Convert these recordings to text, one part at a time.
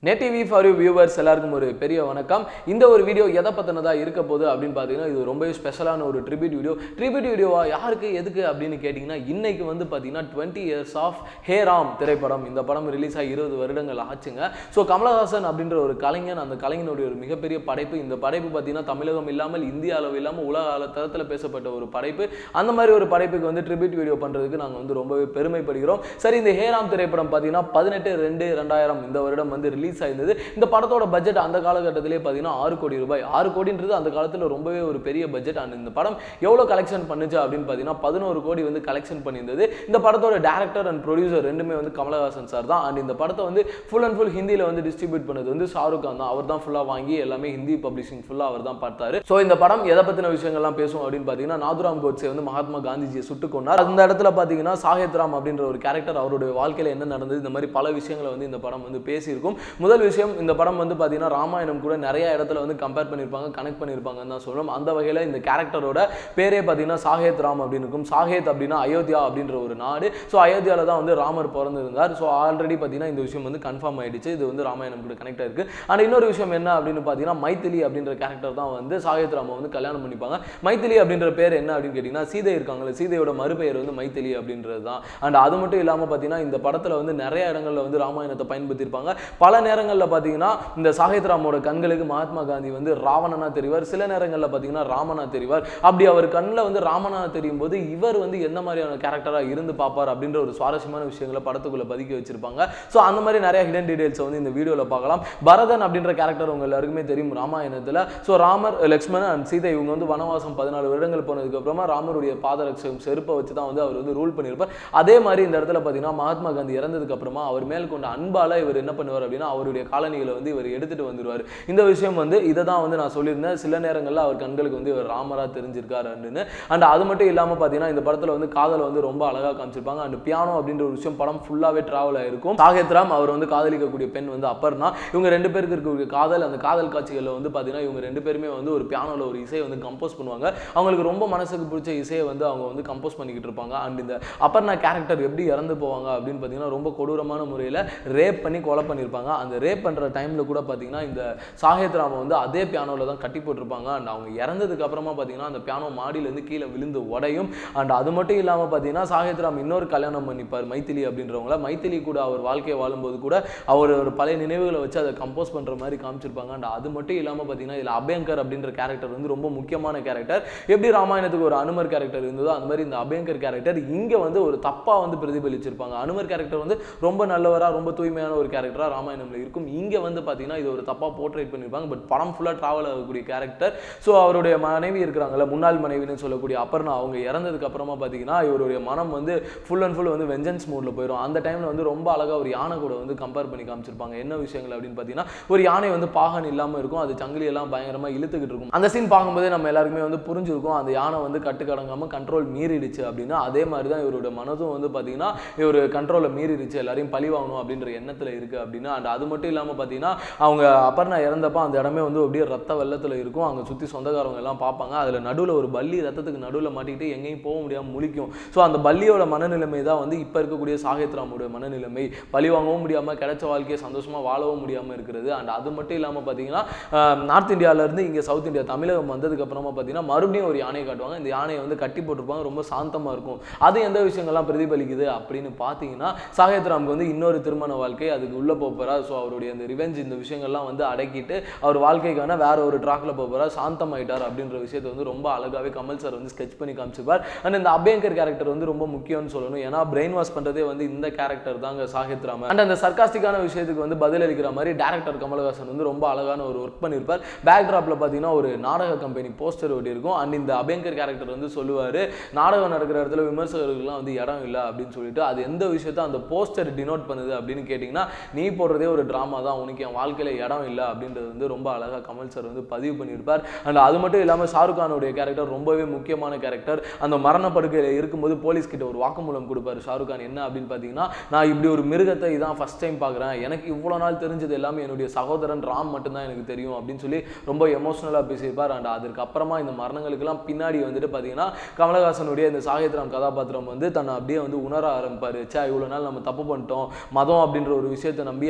net TV for you viewers எல்லாருக்கும் ஒரு பெரிய வணக்கம் இந்த ஒரு வீடியோ எதை பற்றினதா இருக்க போகுது அப்படின்னு பார்த்தீங்கன்னா இது ரொம்பவே ஸ்பெஷலான ஒரு ட்ரிபியூட் வீடியோ ட்ரிபியூட் வீடியோவா யாருக்கு எதுக்கு அப்படின்னு கேட்டிங்கன்னா இன்னைக்கு வந்து பார்த்தீங்கன்னா twenty years of Hey Ram திரைப்படம் இந்த படம் ரிலீஸ் ஆகி இருபது வருடங்கள் ஆச்சுங்க ஸோ கமலஹாசன் அப்படின்ற ஒரு கலைஞன் அந்த கலைஞனுடைய ஒரு மிகப்பெரிய படைப்பு இந்த படைப்பு பார்த்தீங்கன்னா தமிழகம் இல்லாமல் இந்திய அளவு இல்லாமல் உலக அள தரத்தில் பேசப்பட்ட ஒரு படைப்பு அந்த மாதிரி ஒரு படைப்புக்கு வந்து ட்ரிபியூட் வீடியோ பண்ணுறதுக்கு நாங்கள் வந்து ரொம்பவே பெருமைப்படுகிறோம் சரி இந்த ஹேராம் திரைப்படம் பார்த்தீங்கன்னா பதினெட்டு ரெண்டு ரெண்டாயிரம் இந்த வருடம் வந்து ரிலீஸ் ஆயிருந்தது இந்த படத்தோட பட்ஜெட் அந்த காலகட்டத்திலே பார்த்தீங்கன்னா ஆறு கோடி ரூபாய் ஆறு கோடின்றது அந்த காலத்தில் ரொம்பவே ஒரு பெரிய பட்ஜெட் அண்ட் இந்த படம் எவ்வளோ கலெக்ஷன் பண்ணுச்சு அப்படின்னு பார்த்தீங்கன்னா பதினோரு கோடி வந்து கலெக்ஷன் பண்ணியிருந்தது இந்த படத்தோட டேரக்டர் அண்ட் ப்ரொடியூசர் ரெண்டுமே வந்து கமலஹாசன் சார் தான் அண்ட் இந்த படத்தை வந்து ஃபுல் அண்ட் ஃபுல் ஹிந்தியில் வந்து டிஸ்ட்ரிபியூட் பண்ணது வந்து ஷாருக் கான் தான் அவர் தான் ஃபுல்லாக வாங்கி எல்லாமே ஹிந்தி பப்ளிஷிங் ஃபுல்லாக அவர் தான் பார்த்தாரு ஸோ இந்த படம் எதை பற்றின விஷயங்கள்லாம் பேசும் அப்படின்னு பார்த்தீங்கன்னா நாதுராம் கோட்ஸே வந்து மகாத்மா காந்திஜியை சுட்டு கொண்டார் அந்த இடத்துல பார்த்தீங்கன்னா சாஹித் ராம் அப்படின்ற ஒரு கேரக்டர் அவருடைய வாழ்க்கையில் என்ன நடந்தது இந்த மாதிரி பல விஷயங்களை வந்து இந்த படம் வந்து பேசியிருக்கும் முதல் விஷயம் இந்த படம் வந்து பார்த்தீங்கன்னா ராமாயணம் கூட நிறைய இடத்துல வந்து கம்பேர் பண்ணியிருப்பாங்க கனெக்ட் பண்ணியிருப்பாங்கன்னு தான் சொல்லணும் அந்த வகையில் இந்த கேரக்டரோட பேரே பார்த்தீங்கன்னா சாஹேத் ராம் அப்படின்னு இருக்கும் சாஹேத் அப்படின்னா அயோத்தியா அப்படின்ற ஒரு நாடு ஸோ அயோத்தியாவில் தான் வந்து ராமர் பிறந்திருந்தார் ஸோ ஆல்ரெடி பார்த்தீங்கன்னா இந்த விஷயம் வந்து கன்ஃபார்ம் ஆயிடுச்சு இது வந்து ராமாயணம் கூட கனெக்ட் ஆயிருக்கு அண்ட் இன்னொரு விஷயம் என்ன அப்படின்னு பார்த்தீங்கன்னா மைத்திலி அப்படின்ற கேரக்டர் தான் வந்து சாஹேத் ராமை வந்து கல்யாணம் பண்ணிப்பாங்க மைத்திலி அப்படின்ற பேர் என்ன அப்படின்னு கேட்டிங்கன்னா சீதை இருக்காங்கல்ல சீதையோட மறுபெயர் வந்து மைத்திலி அப்படின்றது தான் அண்ட் அது மட்டும் இல்லாமல் பார்த்தீங்கன்னா இந்த படத்தில் வந்து நிறைய இடங்களில் வந்து ராமாயணத்தை பயன்படுத்தியிருப்பாங்க பல நேரங்களில் பார்த்தீங்கன்னா இந்த சாஹித் ராமோட கண்களுக்கு மகாத்மா காந்தி வந்து ராவணனா தெரிவார் சில நேரங்களில் பார்த்தீங்கன்னா ராமனா தெரிவார் அப்படி அவர் கண்ணில் வந்து ராமனா தெரியும் போது இவர் வந்து எந்த மாதிரியான கேரக்டராக இருந்து பார்ப்பார் அப்படின்ற ஒரு சுவாரஸ்யமான விஷயங்களை படத்துக்குள்ள பதுக்கி வச்சிருப்பாங்க ஸோ அந்த மாதிரி நிறைய ஹிடன் டீடைல்ஸ் வந்து இந்த வீடியோவில் பார்க்கலாம் பரதன் அப்படின்ற கேரக்டர் உங்க எல்லாருக்குமே தெரியும் ராமாயணத்தில் ஸோ ராமர் லக்ஷ்மணன் அண்ட் சீதை இவங்க வந்து வனவாசம் பதினாலு வருடங்கள் போனதுக்கு அப்புறமா ராமருடைய பாதரட்சம் செருப்பை வச்சு தான் வந்து அவர் வந்து ரூல் பண்ணியிருப்பார் அதே மாதிரி இந்த இடத்துல பார்த்தீங்கன்னா மகாத்மா காந்தி இறந்ததுக்கு அப்புறமா அவர் மேல் கொண்ட அன்பால இவர் என்ன பண்ணுவார் அப்படின்னா அவருடைய காலனிகளை வந்து இவர் எடுத்துட்டு வந்துருவார் இந்த விஷயம் வந்து இதை தான் வந்து நான் சொல்லியிருந்தேன் சில நேரங்களில் அவர் கண்களுக்கு வந்து இவர் ராமரா தெரிஞ்சிருக்காரு அப்படின்னு அண்ட் அது மட்டும் இல்லாமல் பார்த்தீங்கன்னா இந்த படத்தில் வந்து காதலை வந்து ரொம்ப அழகாக காமிச்சிருப்பாங்க அண்ட் பியானோ அப்படின்ற ஒரு விஷயம் படம் ஃபுல்லாகவே ட்ராவல் ஆயிருக்கும் சாகேத் ராம் அவர் வந்து காதலிக்கக்கூடிய பெண் வந்து அப்பர்னா இவங்க ரெண்டு பேருக்கு இருக்கக்கூடிய காதல் அந்த காதல் காட்சிகளில் வந்து பார்த்தீங்கன்னா இவங்க ரெண்டு பேருமே வந்து ஒரு பியானோவில் ஒரு இசையை வந்து கம்போஸ் பண்ணுவாங்க அவங்களுக்கு ரொம்ப மனசுக்கு பிடிச்ச இசையை வந்து அவங்க வந்து கம்போஸ் பண்ணிக்கிட்டு இருப்பாங்க அண்ட் இந்த அப்பர்னா கேரக்டர் எப்படி இறந்து போவாங்க அப்படின்னு பார்த்தீங்கன்னா ரொம்ப கொடூரமான முறையில் ரேப் பண்ணி கொலை பண்ணியிருப்பாங்க அந்த ரேப் பண்ணுற டைமில் கூட பார்த்தீங்கன்னா இந்த சாஹேத் ராம வந்து அதே பியானோவில் தான் கட்டி போட்டிருப்பாங்க அண்ட் அவங்க இறந்ததுக்கு அப்புறமா பார்த்தீங்கன்னா அந்த பியானோ மாடியிலேருந்து கீழே விழுந்து உடையும் அண்ட் அது மட்டும் இல்லாமல் பார்த்தீங்கன்னா சாஹேத் ராம் இன்னொரு கல்யாணம் பண்ணிப்பார் மைத்திலி அப்படின்றவங்கள மைத்திலி கூட அவர் வாழ்க்கையை வாழும்போது கூட அவர் ஒரு பழைய நினைவுகளை வச்சு அதை கம்போஸ் பண்ணுற மாதிரி காமிச்சிருப்பாங்க அண்ட் அது மட்டும் இல்லாமல் பார்த்தீங்கன்னா இதில் அபயங்கர் அப்படின்ற கேரக்டர் வந்து ரொம்ப முக்கியமான கேரக்டர் எப்படி ராமாயணத்துக்கு ஒரு அனுமர் கேரக்டர் இருந்ததோ அந்த மாதிரி இந்த அபயங்கர் கேரக்டர் இங்கே வந்து ஒரு தப்பாக வந்து பிரதிபலிச்சிருப்பாங்க அனுமர் கேரக்டர் வந்து ரொம்ப நல்லவராக ரொம்ப தூய்மையான ஒரு கேரக்டராக ராமாயணம்ல இருக்கும் இங்கே வந்து பார்த்தீங்கன்னா இது ஒரு தப்பாக போர்ட்ரேட் பண்ணியிருப்பாங்க பட் படம் ஃபுல்லாக ட்ராவல் ஆகக்கூடிய கேரக்டர் ஸோ அவருடைய மனைவி இருக்கிறாங்கல்ல முன்னாள் மனைவின்னு சொல்லக்கூடிய அபர்ணா அவங்க இறந்ததுக்கு அப்புறமா பார்த்தீங்கன்னா இவருடைய மனம் வந்து ஃபுல் அண்ட் ஃபுல் வந்து வெஞ்சன்ஸ் மோடில் போயிடும் அந்த டைமில் வந்து ரொம்ப அழகாக ஒரு யானை கூட வந்து கம்பேர் பண்ணி காமிச்சிருப்பாங்க என்ன விஷயங்கள் அப்படின்னு பார்த்தீங்கன்னா ஒரு யானை வந்து பாகன் இல்லாமல் இருக்கும் அது சங்கிலி எல்லாம் பயங்கரமாக இழுத்துக்கிட்டு இருக்கும் அந்த சீன் பார்க்கும்போதே நம்ம எல்லாருக்குமே வந்து புரிஞ்சிருக்கும் அந்த யானை வந்து கட்டுக்கடங்காமல் கண்ட்ரோல் மீறிடுச்சு அப்படின்னா அதே மாதிரி தான் இவரோட மனதும் வந்து பார்த்தீங்கன்னா இவர் கண்ட்ரோலை மீறிடுச்சு எல்லாரையும் பழி வாங்கணும் அப்படின்ற எண்ணத்தில் இருக்குது அப்படின்னா அண்ட் அது மட்டும் இல்லாமல் பார்த்தீங்கன்னா அவங்க அப்பர்ணா இறந்தப்ப அந்த இடமே வந்து அப்படியே ரத்த வெள்ளத்தில் இருக்கும் அங்கே சுற்றி சொந்தக்காரவங்க எல்லாம் பார்ப்பாங்க அதில் நடுவில் ஒரு பல்லி ரத்தத்துக்கு நடுவில் மாட்டிக்கிட்டு எங்கேயும் போக முடியாமல் முழிக்கும் ஸோ அந்த பல்லியோட மனநிலைமை தான் வந்து இப்போ இருக்கக்கூடிய சாகித் ராமுடைய மனநிலைமை பழி வாங்கவும் முடியாமல் கிடைச்ச வாழ்க்கையை சந்தோஷமாக வாழவும் முடியாமல் இருக்கிறது அண்ட் அது மட்டும் இல்லாமல் பார்த்தீங்கன்னா நார்த் இந்தியாவிலேருந்து இங்கே சவுத் இந்தியா தமிழகம் வந்ததுக்கு அப்புறமா பார்த்தீங்கன்னா மறுபடியும் ஒரு யானையை காட்டுவாங்க இந்த யானையை வந்து கட்டி போட்டிருப்பாங்க ரொம்ப சாந்தமாக இருக்கும் அது எந்த விஷயங்கள்லாம் பிரதிபலிக்குது அப்படின்னு பார்த்தீங்கன்னா சாகித் ராமுக்கு வந்து இன்னொரு திருமண வாழ்க்கை அதுக்கு உள்ளே போகிறார் ஸோ அவருடைய அந்த ரிவெஞ்ச் இந்த விஷயங்கள்லாம் வந்து அடக்கிட்டு அவர் வாழ்க்கைக்கான வேற ஒரு ட்ராக்ல போகிறார் சாந்தமாயிட்டார் அப்படின்ற விஷயத்தை வந்து ரொம்ப அழகாவே கமல் சார் வந்து ஸ்கெச் பண்ணி காமிச்சிருப்பார் அண்ட் இந்த அபயங்கர் கேரக்டர் வந்து ரொம்ப முக்கியம்னு சொல்லணும் ஏன்னா பிரெயின் வாஷ் பண்ணுறதே வந்து இந்த கேரக்டர் தாங்க சாகித் ராமன் அண்ட் அந்த சர்க்காஸ்டிக்கான விஷயத்துக்கு வந்து பதில் அளிக்கிற மாதிரி டேரக்டர் கமலஹாசன் வந்து ரொம்ப அழகான ஒரு ஒர்க் பண்ணியிருப்பார் பேக் ட்ராப்ல பார்த்தீங்கன்னா ஒரு நாடக கம்பெனி போஸ்டர் ஒட்டி இருக்கும் அண்ட் இந்த அபயங்கர் கேரக்டர் வந்து சொல்லுவார் நாடகம் நடக்கிற இடத்துல விமர்சகர்களுக்குலாம் வந்து இடம் இல்லை அப்படின்னு சொல்லிட்டு அது எந்த விஷயத்த அந்த போஸ்டர் டினோட் பண்ணுது அப்படின்னு கேட்டிங்கன்னா நீ போடுறதே ஒரு ட்ராமா தான் உனக்கு என் வாழ்க்கையில் இடம் இல்லை அப்படின்றது வந்து ரொம்ப அழகாக கமல் சார் வந்து பதிவு பண்ணியிருப்பார் அண்ட் அது மட்டும் இல்லாமல் ஷாருக் கானுடைய கேரக்டர் ரொம்பவே முக்கியமான கேரக்டர் அந்த மரணப்படுக்கையில் இருக்கும்போது போலீஸ் கிட்ட ஒரு வாக்குமூலம் கொடுப்பாரு ஷாருக் கான் என்ன அப்படின்னு பார்த்தீங்கன்னா நான் இப்படி ஒரு மிருகத்தை இதான் ஃபர்ஸ்ட் டைம் பார்க்குறேன் எனக்கு இவ்வளோ நாள் தெரிஞ்சது எல்லாமே என்னுடைய சகோதரன் ராம் மட்டும்தான் எனக்கு தெரியும் அப்படின்னு சொல்லி ரொம்ப எமோஷனலாக பேசியிருப்பார் அண்ட் அதற்கு அப்புறமா இந்த மரணங்களுக்கெல்லாம் பின்னாடி வந்துட்டு பார்த்தீங்கன்னா கமலஹாசனுடைய இந்த சாகித் ராம் கதாபாத்திரம் வந்து தன்னை அப்படியே வந்து உணர ஆரம்பிப்பார் சே இவ்வளோ நாள் நம்ம தப்பு பண்ணிட்டோம் மதம் அப்படின்ற ஒரு விஷயத்தை நம்பி அது இல்லாமல்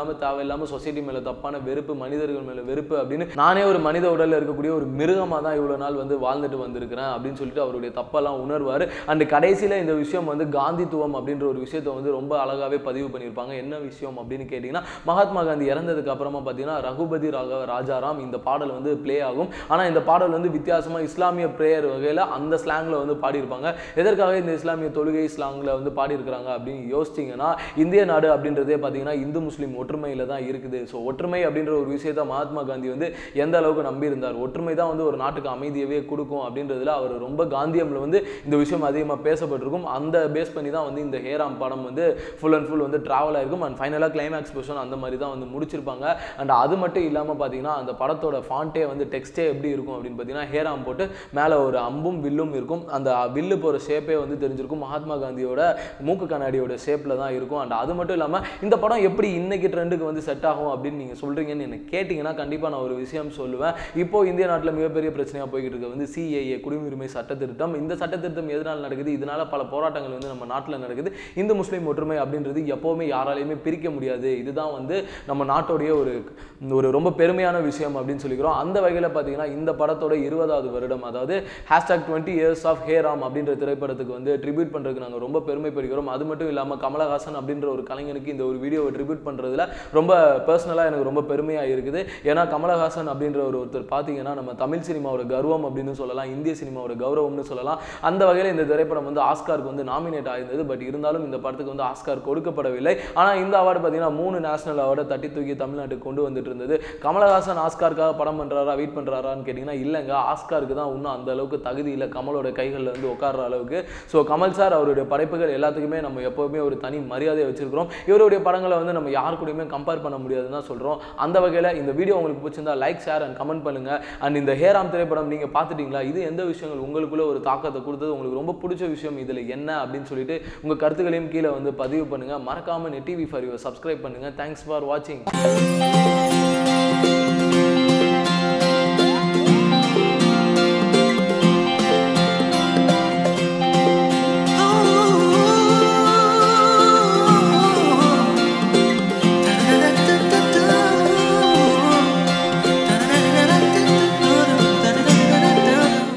இல்லாமல் தேவையில்லாமல் சொசைட்டி மேலே தப்பான வெறுப்பு மனிதர்கள் மேலே வெறுப்பு அப்படின்னு நானே ஒரு மனித உடலில் இருக்கக்கூடிய ஒரு மிருகமாக தான் இவ்வளோ நாள் வந்து வாழ்ந்துட்டு வந்திருக்கிறேன் அப்படின்னு சொல்லிட்டு அவருடைய தப்பெல்லாம் உணர்வார் அண்ட் கடைசியில் இந்த விஷயம் வந்து காந்தித்துவம் அப்படின்ற ஒரு விஷயத்தை வந்து ரொம்ப அழகாகவே பதிவு பண்ணியிருப்பாங்க என்ன விஷயம் அப்படின்னு கேட்டிங்கன்னா மகாத்மா காந்தி இறந்ததுக்கு அப்புறமா பார்த்தீங்கன்னா ரகுபதி ராக ராஜாராம் இந்த பாடல் வந்து ப்ளே ஆகும் ஆனால் இந்த பாடல் வந்து வித்தியாசமாக இஸ்லாமிய பிரேயர் வகையில் அந்த ஸ்லாங்கில் வந்து பாடியிருப்பாங்க எதற்காக இந்த இஸ்லாமிய தொழுகை ஸ்லாங்கில் வந்து பாடியிருக்கிறாங்க அப்படின்னு யோசிச்சிங்கன்னா இந்திய நாடு அப்படின்றதே பார்த்தீங்கன்னா இந்து முஸ்லீம் ஒற்றுமையில் தான் இருக்குது ஸோ ஒற்றுமை அப்படின்ற ஒரு விஷயத்தை மகாத்மா காந்தி வந்து எந்த அளவுக்கு நம்பியிருந்தார் ஒற்றுமை தான் வந்து ஒரு நாட்டுக்கு அமைதியவே கொடுக்கும் அப்படின்றதுல அவர் ரொம்ப காந்தியம்ல வந்து இந்த விஷயம் அதிகமாக பேசப்பட்டிருக்கும் அந்த பேஸ் பண்ணி தான் வந்து இந்த ஹேராம் படம் வந்து ஃபுல் அண்ட் ஃபுல் வந்து ட்ராவல் ஆயிருக்கும் அண்ட் ஃபைனலாக கிளைமேக்ஸ் பொசிஷன் அந்த மாதிரி தான் வந்து முடிச்சிருப்பாங்க அண்ட் அது மட்டும் இல்லாமல் பார்த்தீங்கன்னா அந்த படத்தோட ஃபாண்ட்டே வந்து டெக்ஸ்டே எப்படி இருக்கும் அப்படின்னு பார்த்தீங்கன்னா ஹேராம் போட்டு மேலே ஒரு அம்பும் வில்லும் இருக்கும் அந்த வில்லு போகிற ஷேப்பே வந்து தெரிஞ்சிருக்கும் மகாத்மா காந்தியோட மூக்கு கண்ணாடியோட ஷேப்பில் தான் இருக்கும் அண்ட் அது மட்டும் இல்லாமல் இந்த படம் எப்படி இன்னைக்கு ட்ரெண்டுக்கு வந்து செட் ஆகும் அப்படின்னு நீங்கள் சொல்கிறீங்கன்னு என்ன கேட்டிங்கன்னா கண்டிப்பாக நான் ஒரு விஷயம் சொல்லுவேன் இப்போ இந்திய நாட்டில் மிகப்பெரிய பிரச்சனையாக போய்கிட்டு இருக்க வந்து சிஏஏ குடியுரிமை சட்ட திருத்தம் இந்த சட்ட திருத்தம் எதனால் நடக்குது இதனால பல போராட்டங்கள் வந்து நம்ம நாட்டில் நடக்குது இந்து முஸ்லீம் ஒற்றுமை அப்படின்றது எப்போவுமே யாராலையுமே பிரிக்க முடியாது இதுதான் வந்து நம்ம நாட்டோடைய ஒரு ஒரு ரொம்ப பெருமையான விஷயம் அப்படின்னு சொல்லிக்கிறோம் அந்த வகையில் பார்த்தீங்கன்னா இந்த படத்தோட இருபதாவது வருடம் அதாவது hashtag twenty years of Hey Ram அப்படின்ற திரைப்படத்துக்கு வந்து ட்ரிபியூட் பண்ணுறதுக்கு நாங்கள் ரொம்ப பெருமைப்படுகிறோம் அது மட்டும் இல்லாமல் கமலஹாசன் அப்படின்ற ஒரு கலைஞனுக்கு இந்த ஒரு வீடியோவை ட்ரிபியூட் பண்ணுறதுல ரொம்ப பர்சனலாக எனக்கு ரொம்ப பெருமையாக இருக்குது ஏன்னா கமலஹாசன் அப்படின்ற ஒரு ஒருத்தர் பார்த்தீங்கன்னா நம்ம தமிழ் சினிமாவோட கர்வம் அப்படின்னு சொல்லலாம் இந்திய சினிமாவோட கௌரவம்னு சொல்லலாம் அந்த வகையில் இந்த திரைப்படம் வந்து ஆஸ்காருக்கு வந்து நாமினேட் ஆயிருந்தது பட் இருந்தாலும் இந்த படத்துக்கு வந்து ஆஸ்கார் கொடுக்கப்படவில்லை ஆனால் இந்த அவார்டு பார்த்தீங்கன்னா மூணு நேஷனல் அவார்டை தட்டி தூக்கி தமிழ்நாட்டுக்கு கொண்டு வந்துட்டு இருந்தது கமலஹாசன் ஆஸ்காருக்காக படம் பண்ணுறாரா வெயிட் பண்ணுறாரான்னு கேட்டிங்கன்னா இல்லைங்க ஆஸ்காருக்கு தான் இன்னும் அந்த அளவுக்கு தகுதி இல்லை கமலோட கைகளில் வந்து உட்கார்ற அளவுக்கு ஸோ கமல் சார் அவருடைய படைப்புகள் எல்லாத்துக்குமே நம்ம எப்போவுமே ஒரு தனி மரியாதையை வச்சிருக்கிறோம் இவருடைய படங்களை வந்து நம்ம யார் கூடயுமே கம்பேர் பண்ண முடியாதுன்னு தான் சொல்கிறோம் அந்த வகையில் இந்த வீடியோ உங்களுக்கு பிடிச்சிருந்தா லைக் ஷேர் அண்ட் கமெண்ட் பண்ணுங்க அண்ட் இந்த ஹேராம் திரைப்படம் நீங்கள் பார்த்துட்டீங்களா இது எந்த விஷயங்கள் உங்களுக்குள்ள ஒரு தாக்கத்தை கொடுத்தது உங்களுக்கு ரொம்ப பிடிச்ச விஷயம் இதில் என்ன அப்படின்னு சொல்லிட்டு உங்கள் கருத்துக்களையும் கீழே வந்து பதிவு பண்ணுங்க மறக்காம net TV for you subscribe பண்ணுங்க தேங்க்ஸ் ஃபார் வாட்சிங்